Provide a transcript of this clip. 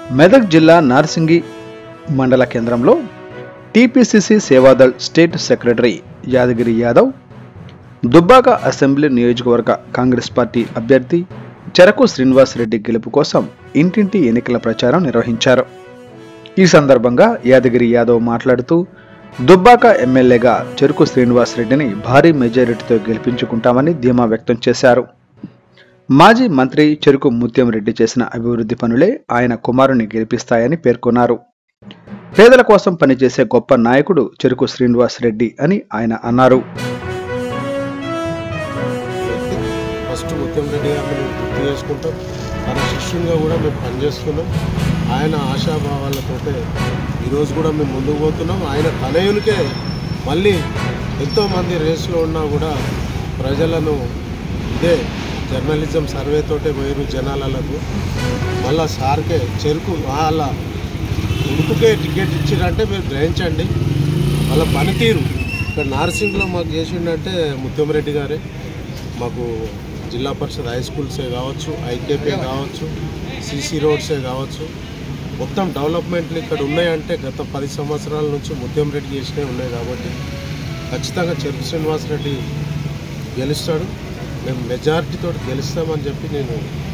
మెదక్ జిల్లా నార్సింగి మండల కేంద్రంలో TPCC Sevadal state secretary Yadagiri Yadav Dubbaka assembly నియోజకవర్గ కాంగ్రెస్ పార్టీ అభ్యర్థి చెరకు శ్రీనివాస్ రెడ్డి గెలుపు కోసం ఇంటింటి ఎన్నికల ప్రచారం నిర్వహించారు ఈ సందర్భంగా యాదగిరి యాదవ్ మాట్లాడుతూ దుబ్బాక ఎమ్మెల్యేగా చెరుకు శ్రీనివాస్ రెడ్డిని భారీ మెజారిటీతో గెలిపించుకుంటామని ధీమా వ్యక్తం చేశారు మాజీ మంత్రి చెరుకు ముత్యం రెడ్డి చేసిన అభివృద్ధి పనులే ఆయన కుమారుని గెలిపిస్తాయని పేర్కొన్నారు పేదల కోసం పనిచేసే గొప్ప నాయకుడు చెరుకు శ్రీనివాస్ రెడ్డి అని ఆయన అన్నారు ఫస్ట్ ముత్యం రెడ్డి గారిని మేము గుర్తు చేసుకుంటాం తన శిష్యునిగా కూడా మేము పనిచేస్తున్నాం ఆయన ఆశాభావాలతోటే ఈరోజు కూడా మేము ముందుకు పోతున్నాం ఆయన తనయునికే మళ్ళీ ఎంతోమంది రేసులో ఉన్నా కూడా ప్రజలను ఇదే జర్నలిజం సర్వేతోటే పోయారు జనాలకు మళ్ళా సార్కే చెరుకు వాళ్ళ ఉడుపుకే టికెట్ ఇచ్చిరంటే మీరు గ్రహించండి వాళ్ళ పనితీరు ఇక్కడ నార్సింగ్లో మాకు చేసిండంటే ముత్యంరెడ్డి గారే మాకు జిల్లా పరిషత్ హై స్కూల్సే కావచ్చు ఐకేపీ కావచ్చు సీసీ రోడ్సే కావచ్చు మొత్తం డెవలప్మెంట్లు ఇక్కడ ఉన్నాయంటే గత పది సంవత్సరాల నుంచి ముత్యం రెడ్డి చేసినవి ఉన్నాయి కాబట్టి ఖచ్చితంగా చెరుకు శ్రీనివాసరెడ్డి గెలుస్తాడు మేము మెజారిటీతో గెలుస్తామని చెప్పి నేను